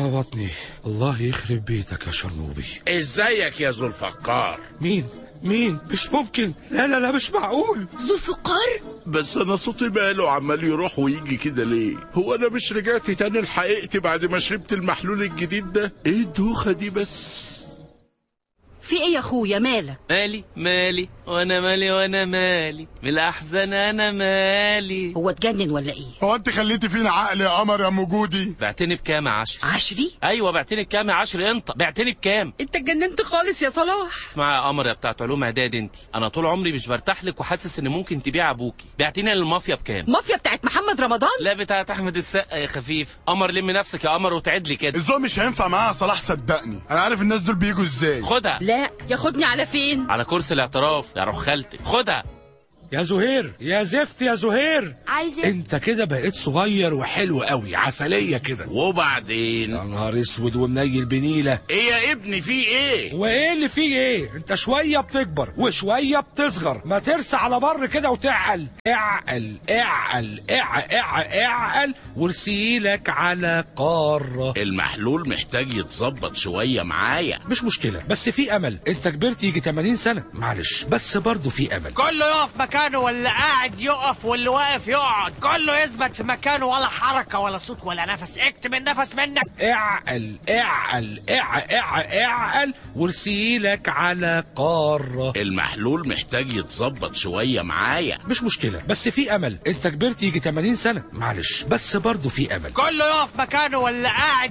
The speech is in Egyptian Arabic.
اه بطني الله يخرب بيتك يا شرنوبي ازيك يا ذو الفقار مين مين مش ممكن لا لا لا مش معقول ذو الفقار بس انا صوتي ماله عمال يروح ويجي كده ليه هو انا مش رجعت تاني لحقيقتي بعد ما شربت المحلول الجديد ده ايه الدوخه دي بس في ايه يا اخويا مالك مالي مالي وانا مالي وانا مالي بالاحزان انا مالي هو اتجنن ولا ايه هو انت خليتي فينا عقل يا قمر يا موجودي بعتني بكام يا عشر عشري ايوه بعتني بكام يا عشر انت بعتني بكام انت اتجننت خالص يا صلاح اسمعي يا قمر يا بتاعت علوم اعداد انت انا طول عمري مش برتاح لك وحاسس ان ممكن تبيع ابوكي بعتني للمافيا بكام مافيا بتاعت محمد رمضان لا بتاعت احمد السقا يا خفيف قمر لم نفسك يا قمر وتعد لي كده الذوق مش هينفع معاها يا صلاح صدقني انا عارف الناس دول بيجوا ازاي خدها لا ياخدني على فين على كرسي الاعتراف يا روح خالتك خدها يا زهير يا زفت يا زهير عايز ايه انت كده بقيت صغير وحلو قوي عسلية كده وبعدين يا نهار اسود ومنيل بنيلة ايه يا ابني في ايه وايه اللي فيه ايه انت شوية بتكبر وشوية بتصغر ما ترسى على بر كده وتعقل اعقل اعقل اعقل اعقل, اعقل ورسيلك على قارة المحلول محتاج يتظبط شويه معايا مش مشكلة بس في امل انت كبرت يجي 80 سنة معلش بس برضه في امل كله يقف مكانه واللي قاعد يقف واللي واقف يقعد كله يثبت في مكانه ولا حركة ولا صوت ولا نفس اكتم النفس منك اعقل اعقل اعقل اعقل, اعقل ورسيلك على قارة المحلول محتاج يتظبط شويه معايا مش مشكلة بس في امل انت كبرت يجي 80 سنة معلش بس برضه في امل كله يقف مكانه واللي قاعد